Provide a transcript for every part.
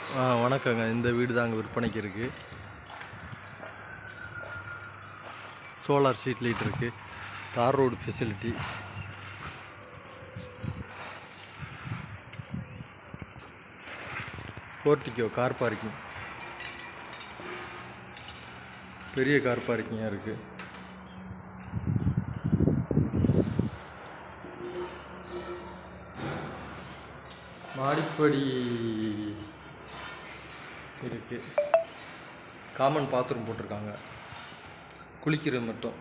ஆ வணக்கங்க இந்த வீடு தாங்க விற்பனைக்கு இருக்குது சோலார் ஸ்ட்ரீட் லைட் இருக்குது தார் road facility portico car parking பெரிய கார் பார்க்கிங்காக இருக்குது மாடிப்படி இருக்கு காமன் பாத்ரூம் போட்டிருக்காங்க குளிக்கிறது மட்டும்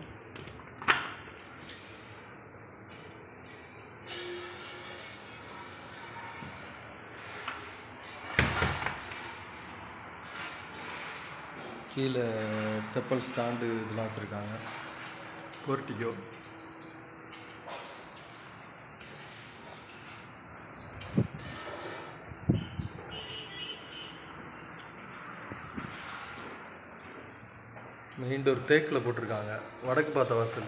கீழே செப்பல் ஸ்டாண்டு இதெல்லாம் வச்சுருக்காங்க போர்ட்டிகோ மெயின் டோர் தேக்கில் போட்டிருக்காங்க வடக்கு பார்த்த வாசல்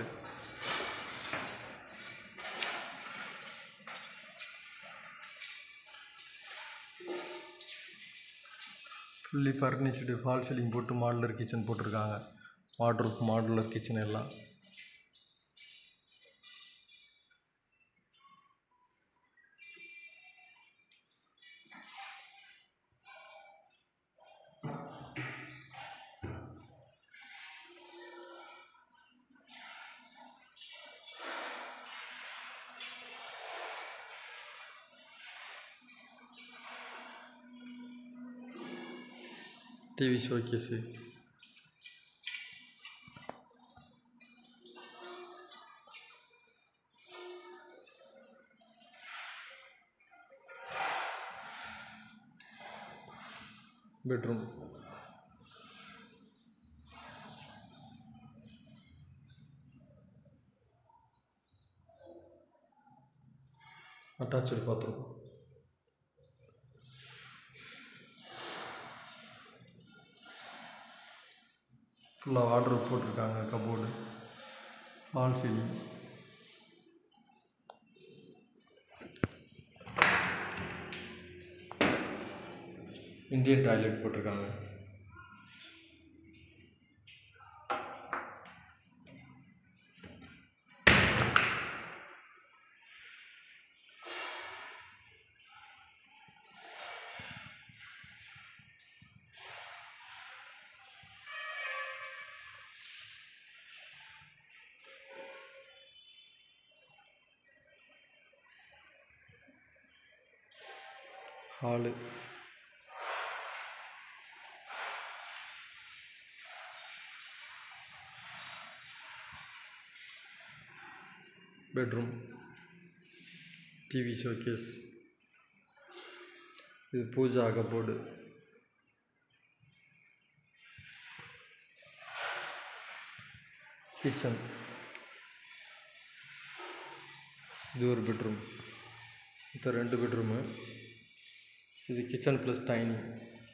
ஃபுல்லி ஃபர்னிச்சர்டு ஃபால் சீலிங் போட்டு மாடுலர் கிச்சன் போட்டிருக்காங்க வாட்ரூப் மாடுலர் கிச்சன் எல்லாம் TV showcase bedroom attach bathroom ஃபுல்லாக ஆர்டர் போட்டிருக்காங்க cupboard fall ceiling Indian toilet போட்டிருக்காங்க ஹாலு பெட்ரூம் டிவி ஷோகேஸ் இது பூஜா கபோர்டு கிச்சன் இது ஒரு பெட்ரூம் இது ரெண்டு பெட்ரூமு இது kitchen plus dining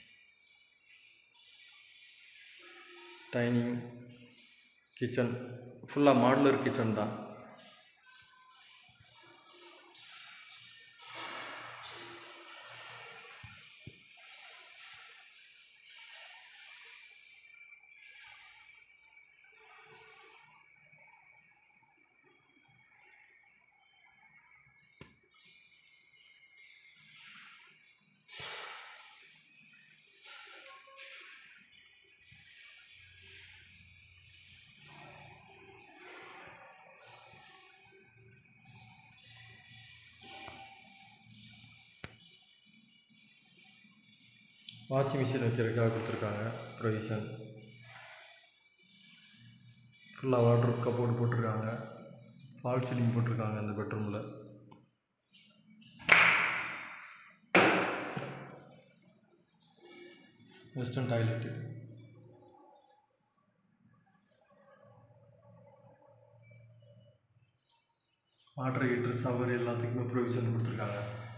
dining kitchen ஃபுல்லாக மாடுலர் கிச்சன் தான் வாஷிங் மிஷின் வைக்கிறதுக்காக கொடுத்துருக்காங்க ப்ரொவிஷன் ஃபுல்லாக வாட்டர் கப்போர்டு போட்டிருக்காங்க ஃபால் சீலிங் போட்டிருக்காங்க அந்த பெட்ரூமில் western toilet water heater shower எல்லாத்துக்குமே ப்ரொவிஷன் கொடுத்துருக்காங்க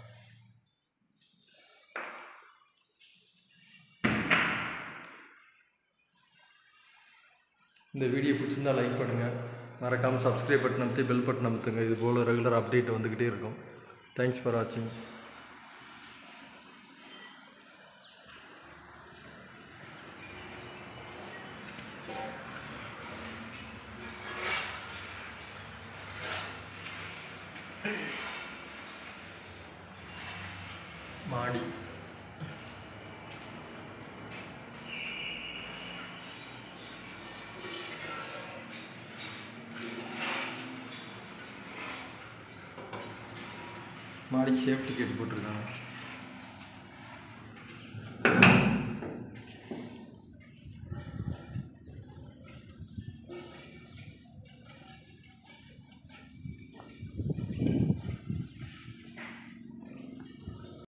இந்த வீடியோ பிடிச்சிருந்தா லைக் பண்ணுங்கள் மறக்காமல் சப்ஸ்கிரைப் பட்டன் அமைத்து பெல் பட்டன் அமுத்துங்க இது போல் ரெகுலர் அப்டேட் வந்துக்கிட்டே இருக்கும் தேங்க்ஸ் ஃபார் வாட்சிங் மாடி மாடிக்கு சேஃப்டி கேட் போட்டிருக்காங்க